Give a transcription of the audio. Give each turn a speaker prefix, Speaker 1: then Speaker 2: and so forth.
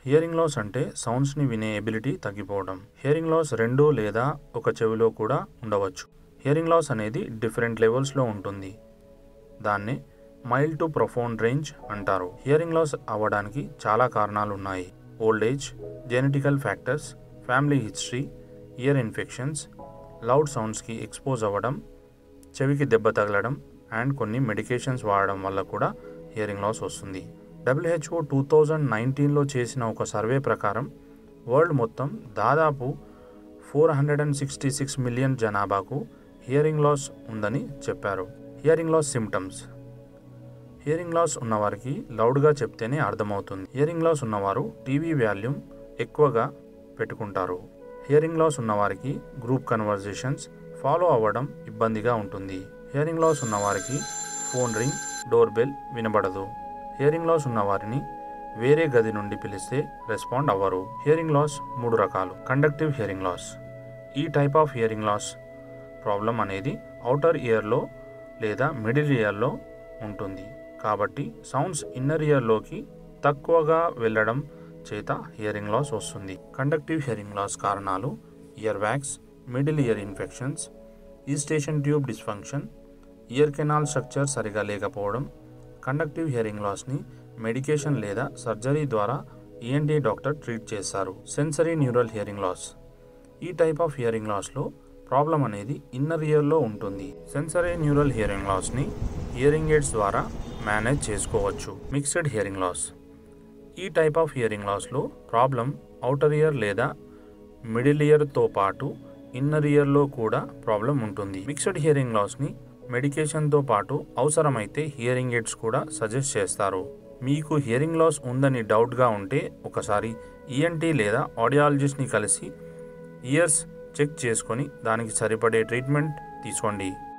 Speaker 1: hearing loss అంటే సౌండ్స్ని వినే ability తగ్గిపోవడం హియరింగ్ లాస్ రెండు లేదా ఒక చెవిలో కూడా ఉండవచ్చు హియరింగ్ లాస్ అనేది డిఫరెంట్ లెవెల్స్లో ఉంటుంది దాన్ని మైల్డ్ టు ప్రొఫౌండ్ రేంజ్ అంటారు హియరింగ్ లాస్ అవ్వడానికి చాలా కారణాలు ఉన్నాయి old age genetical factors family history ear infections loud సౌండ్స్కి ఎక్స్పోజ్ అవ్వడం చెవికి దెబ్బ తగలడం అండ్ కొన్ని మెడికేషన్స్ వాడడం వల్ల కూడా హియరింగ్ లాస్ వస్తుంది డబ్ల్యూహెచ్ఓ టూ థౌజండ్ నైన్టీన్లో చేసిన ఒక సర్వే ప్రకారం వరల్డ్ మొత్తం దాదాపు four hundred and sixty six million జనాభాకు హియరింగ్ లాస్ ఉందని చెప్పారు hearing loss symptoms hearing loss ఉన్నవారికి లౌడ్గా చెప్తేనే అర్థమవుతుంది హియరింగ్ లాస్ ఉన్నవారు టీవీ వాల్యూమ్ ఎక్కువగా పెట్టుకుంటారు హియరింగ్ లాస్ ఉన్నవారికి గ్రూప్ కన్వర్జేషన్స్ ఫాలో అవ్వడం ఇబ్బందిగా ఉంటుంది హియరింగ్ లాస్ ఉన్నవారికి ఫోన్ రింగ్ డోర్ బెల్ వినబడదు హియరింగ్ లాస్ ఉన్నవారిని వేరే గది నుండి పిలిస్తే రెస్పాండ్ అవ్వరు హియరింగ్ లాస్ మూడు రకాలు కండక్టివ్ హియరింగ్ లాస్ ఈ type of hearing loss problem అనేది అవుటర్ ఇయర్లో లేదా మిడిల్ ఇయర్లో ఉంటుంది కాబట్టి సౌండ్స్ ఇన్నర్ ఇయర్లోకి తక్కువగా వెళ్ళడం చేత హియరింగ్ లాస్ వస్తుంది కండక్టివ్ హియరింగ్ లాస్ కారణాలు ear wax middle ear infections Eustachian tube dysfunction ear canal structure సరిగా లేకపోవడం కండక్టివ్ హియరింగ్ లాస్ని మెడికేషన్ లేదా సర్జరీ ద్వారా ఈఎన్టీ డాక్టర్ ట్రీట్ చేస్తారు సెన్సరీ న్యూరల్ హియరింగ్ లాస్ ఈ టైప్ ఆఫ్ హియరింగ్ లాస్లో ప్రాబ్లం అనేది ఇన్నర్ ఇయర్లో ఉంటుంది సెన్సరీ న్యూరల్ హియరింగ్ లాస్ని హియరింగ్ ఎయిడ్స్ ద్వారా మేనేజ్ చేసుకోవచ్చు మిక్స్డ్ హియరింగ్ లాస్ ఈ టైప్ ఆఫ్ హియరింగ్ లాస్లో ప్రాబ్లం అవుటర్ ఇయర్ లేదా మిడిల్ ఇయర్తో పాటు ఇన్నర్ ఇయర్లో కూడా ప్రాబ్లం ఉంటుంది మిక్స్డ్ హియరింగ్ లాస్ని మెడికేషన్తో పాటు అవసరమైతే హియరింగ్ ఎయిడ్స్ కూడా సజెస్ట్ చేస్తారు మీకు హియరింగ్ లాస్ ఉందని డౌట్గా ఉంటే ఒకసారి ఈఎన్టీ లేదా ఆడియాలజిస్ట్ని కలిసి ఇయర్స్ చెక్ చేసుకొని దానికి సరిపడే ట్రీట్మెంట్ తీసుకోండి